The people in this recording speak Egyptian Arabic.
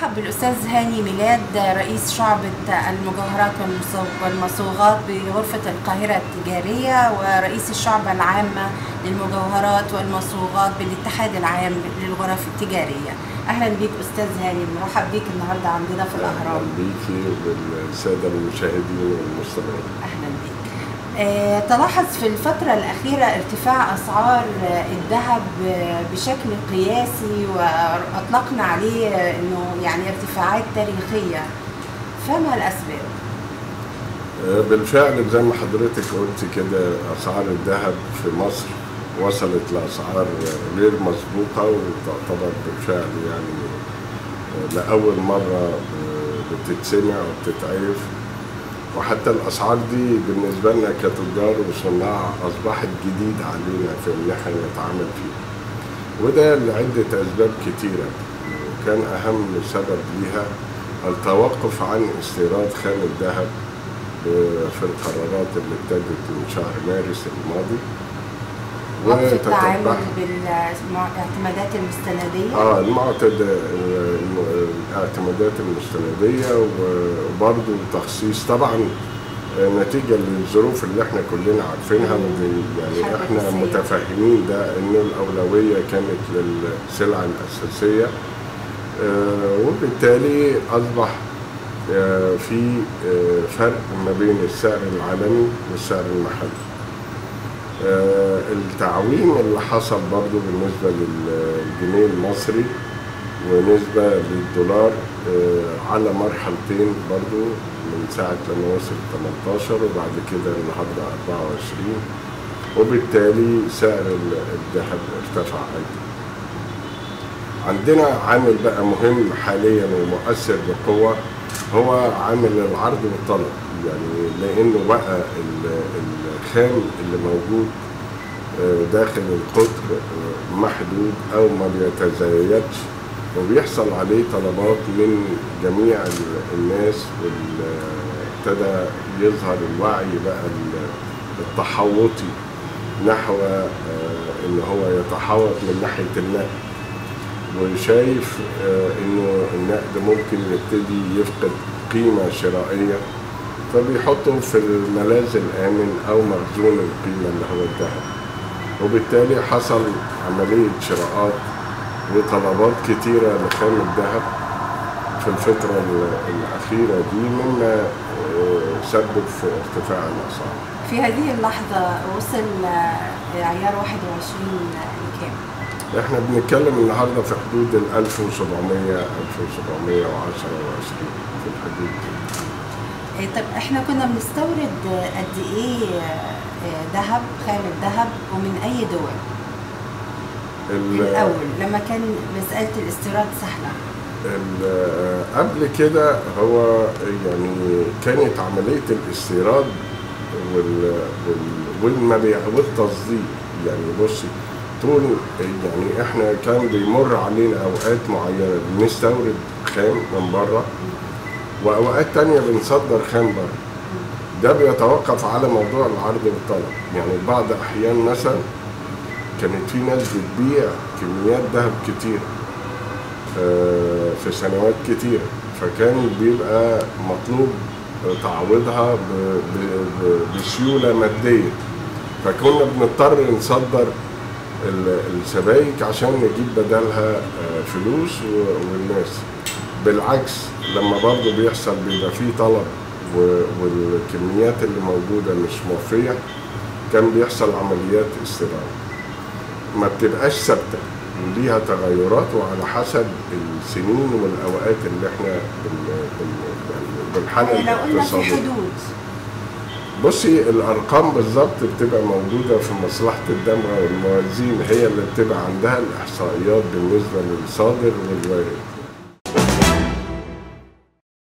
برحب بالاستاذ هاني ميلاد رئيس شعبة المجوهرات والمصو- والمصوغات بغرفة القاهرة التجارية ورئيس الشعبة العامة للمجوهرات والمصوغات بالاتحاد العام للغرف التجارية اهلا بيك استاذ هاني مرحب بيك النهارده عندنا في الاهرام بيكي بالساده المشاهدين والمستمعين اهلا بيك آه، تلاحظ في الفترة الأخيرة ارتفاع أسعار آه، الذهب آه، بشكل قياسي وأطلقنا عليه آه، إنه يعني ارتفاعات تاريخية فما الأسباب؟ آه، بالفعل زي ما حضرتك قلت كده اسعار الذهب في مصر وصلت لاسعار آه، غير مسبوقه وتعتبر بالفعل يعني آه، لاول مره آه، بتتسمع وبتتعرف وحتى الاسعار دي بالنسبه لنا كتجار وصناع اصبحت جديد علينا في ان احنا نتعامل فيها وده لعده اسباب كتيره وكان اهم سبب ليها التوقف عن استيراد خام الذهب في القرارات اللي ابتدت من شهر مارس الماضي وقف التعامل وتتبعها بالاعتمادات المستندية اه المعتد الم- الاعتمادات المستنديه وبرضه تخصيص طبعا آه، نتيجه للظروف اللي احنا كلنا عارفينها ودي يعني حرب احنا السياسة. متفاهمين ده ان الاولويه كانت للسلع الاساسيه آه، وبالتالي اصبح آه، في آه، فرق ما بين السعر العالمي والسعر المحلي آه، التعويم اللي حصل برضو بالنسبة للجنيه المصري ونسبة للدولار آه، على مرحلتين برضو من ساعة لما وصل 18 وبعد كده النهاردة 24 وبالتالي سعر ال- الذهب ارتفع أيضا عندنا عامل بقى مهم حاليا ومؤثر بقوة هو عامل العرض والطلب يعني لأنه بقى ال- الخام اللي موجود آه، داخل القطر آه، محدود أو ما بيتزايدش وبيحصل عليه طلبات من جميع ال- الناس وابتدى يظهر الوعي بقى ال- التحوطي نحو آه، ان هو يتحوط من ناحيه النقد وشايف آه، انه النقد ممكن يبتدي يفقد قيمه شرائيه فبيحطه في الملاذ الامن او مخزون القيمه اللي هو الذهب وبالتالي حصل عمليه شراءات وطلبات كتيره لخام الذهب في الفتره ال- الاخيره دي مما آه، سبب في ارتفاع الاسعار في هذه اللحظة وصل آه، عيار 21 لكام؟ احنا بنتكلم النهارده في حدود ال 1700 1710 و20 في الحدود دي. إيه، طب احنا كنا بنستورد آه، قد ايه آه، آه، ذهب خام الذهب ومن اي دول ال- الاول لما كان مساله الاستيراد سهله ال- قبل كده هو يعني كانت عمليه الاستيراد وال وال- والمبيع والتصدير يعني بصي طول يعني احنا كان بيمر علينا اوقات معينه بنستورد خام من بره واوقات تانية بنصدر خام بره ده بيتوقف على موضوع العرض والطلب يعني بعض احيان مثلا كانت في ناس بتبيع كميات ذهب كتيره آه، في سنوات كتيرة فكان بيبقى مطلوب تعويضها ب- ب- ب- بسيولة مادية فكنا بنضطر نصدر ال- السبائك عشان نجيب بدلها آه، فلوس و- والناس بالعكس لما برضه بيحصل بيبقى فيه طلب و- والكميات اللي موجودة مش موفية كان بيحصل عمليات استيراد ما بتبقاش ثابته ليها تغيرات وعلى حسب السنين والاوقات اللي احنا بن بن يعني بالحاله يعني لو قلنا في الاقتصاديه حدود بصي الارقام بالظبط بتبقى موجوده في مصلحه الدمغه والموازين هي اللي بتبقى عندها الاحصائيات بالنسبه للصادر والوارد